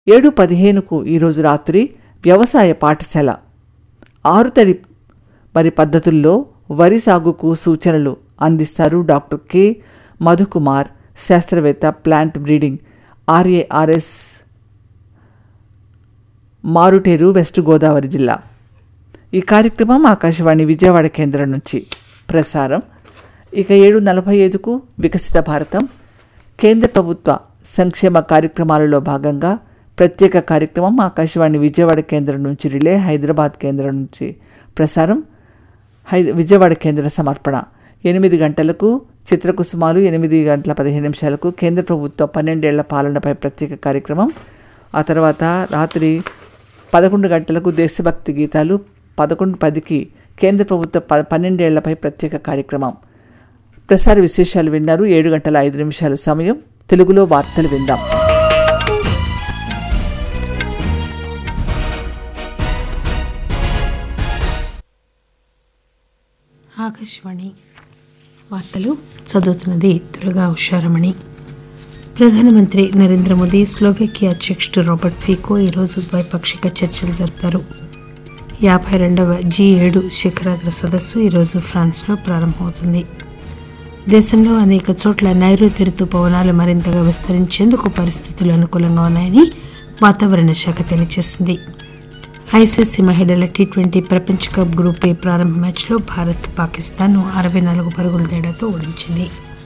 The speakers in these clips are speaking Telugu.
ఏడు పదిహేనుకు ఈరోజు రాత్రి వ్యవసాయ పాఠశాల ఆరుతడి వరి పద్ధతుల్లో వరి సాగుకు సూచనలు అందిస్తారు డాక్టర్ కె మధుకుమార్ శాస్త్రవేత్త plant breeding RARS Maruteru west Godavari జిల్లా ఈ కార్యక్రమం ఆకాశవాణి విజయవాడ కేంద్రం నుంచి ప్రసారం ఇక ఏడు నలభై ఐదుకు వికసిత భారతం కేంద్ర ప్రభుత్వ సంక్షేమ కార్యక్రమాలలో భాగంగా ప్రత్యేక కార్యక్రమం ఆకాశవాణి విజయవాడ కేంద్రం నుంచి రిలే హైదరాబాద్ కేంద్రం నుంచి ప్రసారం హై విజయవాడ కేంద్ర సమర్పణ ఎనిమిది గంటలకు చిత్రకుసుమాలు ఎనిమిది గంటల పదిహేను నిమిషాలకు కేంద్ర ప్రభుత్వ పన్నెండేళ్ల పాలనపై ప్రత్యేక కార్యక్రమం ఆ తర్వాత రాత్రి పదకొండు గంటలకు దేశభక్తి గీతాలు పదకొండు పదికి కేంద్ర ప్రభుత్వ ప పన్నెండేళ్లపై ప్రత్యేక కార్యక్రమం ప్రసార విశేషాలు విన్నారు ఏడు గంటల ఐదు నిమిషాలు సమయం తెలుగులో వార్తలు విందాం ఆకాశవాణి వార్తలు చదువుతున్నది దుర్గా ఉషారమణి ప్రధానమంత్రి నరేంద్ర మోదీ స్లోవేకియా అధ్యక్షుడు రాబర్ట్ ఫీకో ఈరోజు ద్వైపాక్షిక చర్చలు జరుపుతారు యాభై రెండవ జీ ఏడు శిఖరాగ్ర సదస్సు ఈరోజు ఫ్రాన్స్లో ప్రారంభమవుతుంది దేశంలో అనేక చోట్ల నైరుతి ఋతుపవనాలు మరింతగా విస్తరించేందుకు పరిస్థితులు అనుకూలంగా ఉన్నాయని వాతావరణ శాఖ తెలియజేసింది ఐసీసీ మహిళల టీ ట్వంటీ ప్రపంచ కప్ గ్రూప్ ఏ ప్రారంభ మ్యాచ్లో భారత్ పాకిస్తాన్ అరవై నాలుగు పరుగుల తేడాతో ఓడించింది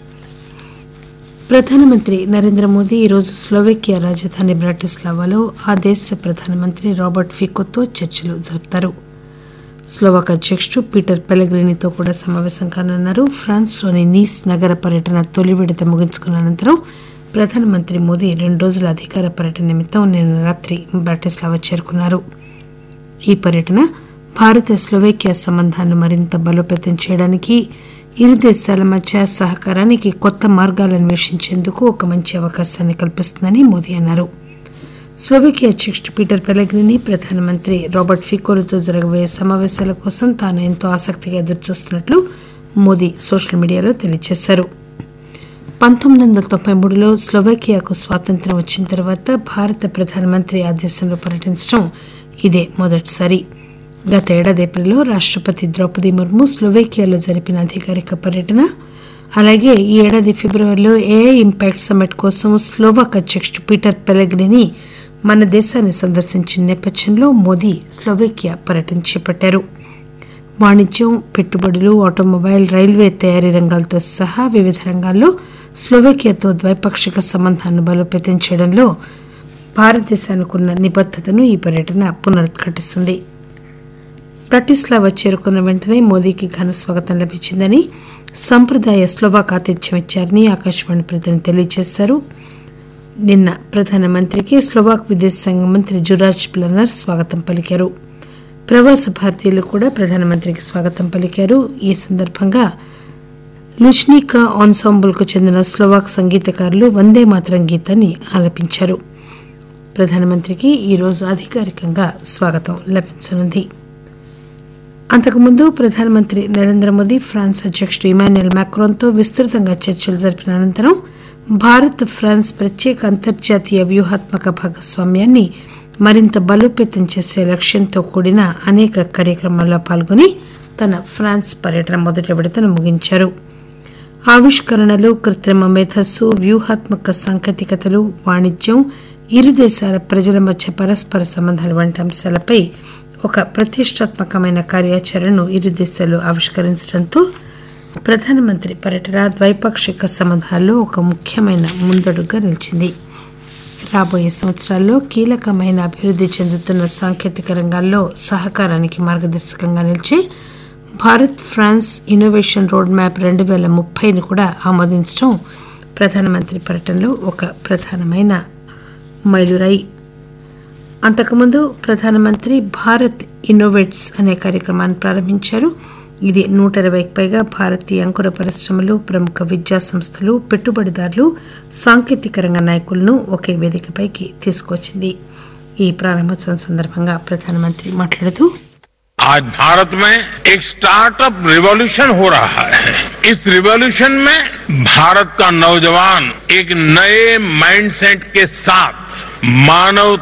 ప్రధానమంత్రి నరేంద్ర మోదీ ఈరోజు స్లోవేకియా రాజధాని బ్రాటిస్లావాలో ఆ దేశ ప్రధానమంత్రి రాబర్ట్ ఫికోతో చర్చలు జరుపుతారు స్లోవాక్ అధ్యక్షుడు పీటర్ పెలగ్రినితో కూడా సమావేశం కానున్నారు ఫ్రాన్స్లోని నీస్ నగర పర్యటన తొలి విడత ముగించుకున్న అనంతరం ప్రధానమంత్రి మోదీ రెండు రోజుల అధికార పర్యటన నిమిత్తం నిన్న రాత్రి బ్రాటిస్లావా చేరుకున్నారు ఈ పర్యటన భారత స్లోవేకియా సంబంధాలను మరింత బలోపేతం చేయడానికి ఇరు దేశాల మధ్య సహకారానికి కొత్త మార్గాలు అన్వేషించేందుకు ఒక మంచి అవకాశాన్ని కల్పిస్తుందని మోదీ అన్నారు స్లోవేకియా అధ్యక్షుడు పీటర్ పెలగ్రిని ప్రధానమంత్రి రాబర్ట్ ఫికోలతో జరగబోయే సమావేశాల కోసం తాను ఎంతో ఆసక్తిగా ఎదురుచూస్తున్నట్లు మోదీ సోషల్ మీడియాలో తెలియజేశారు పంతొమ్మిది వందల తొంభై మూడులో స్లోవేకియాకు స్వాతంత్ర్యం వచ్చిన తర్వాత భారత ప్రధానమంత్రి ఆ దేశంలో పర్యటించడం ఇదే మొదటిసారి గత ఏడాది ఏప్రిల్లో రాష్టపతి ద్రౌపది ముర్ము స్లోవేకియాలో జరిపిన అధికారిక పర్యటన అలాగే ఈ ఏడాది ఫిబ్రవరిలో ఏఐ ఇంపాక్ట్ సమ్మిట్ కోసం స్లోవాక్ అధ్యక్షుడు పీటర్ పెలగ్రిని మన దేశాన్ని సందర్శించిన నేపథ్యంలో మోదీ స్లోవేకియా పర్యటన చేపట్టారు వాణిజ్యం పెట్టుబడులు ఆటోమొబైల్ రైల్వే తయారీ రంగాలతో సహా వివిధ రంగాల్లో స్లోవేకియాతో ద్వైపాక్షిక సంబంధాలను బలోపేతం చేయడంలో భారతదేశానికి ఉన్న నిబద్దతను ఈ పర్యటన పునరుద్ఘాటిస్తుంది బ్రటిస్లావా చేరుకున్న వెంటనే మోదీకి ఘన స్వాగతం లభించిందని సంప్రదాయ స్లోవాక్ ఆతిథ్యం ఇచ్చారని ఆకాశవాణి ప్రతినిధి తెలియజేశారు నిన్న ప్రధానమంత్రికి స్లోవాక్ విదేశాంగ మంత్రి జురాజ్ ప్లనర్ స్వాగతం పలికారు ప్రవాస భారతీయులు కూడా ప్రధానమంత్రికి స్వాగతం పలికారు ఈ సందర్భంగా లుచ్నికా ఆన్సాంబుల్కు చెందిన స్లోవాక్ సంగీతకారులు వందే మాతరం గీతాన్ని ఆలపించారు ప్రధానమంత్రికి ఈరోజు అధికారికంగా స్వాగతం లభించనుంది అంతకుముందు ప్రధానమంత్రి నరేంద్ర మోదీ ఫ్రాన్స్ అధ్యక్షుడు ఇమాన్యుయల్ మ్యాక్రోన్తో విస్తృతంగా చర్చలు జరిపిన అనంతరం భారత్ ఫ్రాన్స్ ప్రత్యేక అంతర్జాతీయ వ్యూహాత్మక భాగస్వామ్యాన్ని మరింత బలోపేతం చేసే లక్ష్యంతో కూడిన అనేక కార్యక్రమాల్లో పాల్గొని తన ఫ్రాన్స్ పర్యటన మొదటి విడతను ముగించారు ఆవిష్కరణలు కృత్రిమ మేధస్సు వ్యూహాత్మక సాంకేతికతలు వాణిజ్యం ఇరు దేశాల ప్రజల మధ్య పరస్పర సంబంధాలు వంటి అంశాలపై ఒక ప్రతిష్టాత్మకమైన కార్యాచరణను ఇరు దేశాలు ఆవిష్కరించడంతో ప్రధానమంత్రి పర్యటన ద్వైపాక్షిక సంబంధాల్లో ఒక ముఖ్యమైన ముందడుగా నిలిచింది రాబోయే సంవత్సరాల్లో కీలకమైన అభివృద్ధి చెందుతున్న సాంకేతిక రంగాల్లో సహకారానికి మార్గదర్శకంగా నిలిచే Bharat France innovation road map రెండు వేల ముప్పైని కూడా ఆమోదించడం ప్రధానమంత్రి పర్యటనలో ఒక ప్రధానమైన మైలురాయి అంతకుముందు ప్రధానమంత్రి భారత్ ఇన్నోవేట్స్ అనే కార్యక్రమాన్ని ప్రారంభించారు ఇది నూట ఇరవైకి పైగా భారతీయ అంకుర పరిశ్రమలు ప్రముఖ విద్యా సంస్థలు పెట్టుబడిదారులు సాంకేతిక రంగ నాయకులను ఒకే వేదికపైకి తీసుకొచ్చింది ఈ ప్రారంభోత్సవం సందర్భంగా ప్రధానమంత్రి మాట్లాడుతూ आज भारत में एक स्टार्टअप रिवॉल्यूशन हो रहा है इस रिवॉल्यूशन में भारत का नौजवान एक नए माइंडसेट के साथ मानव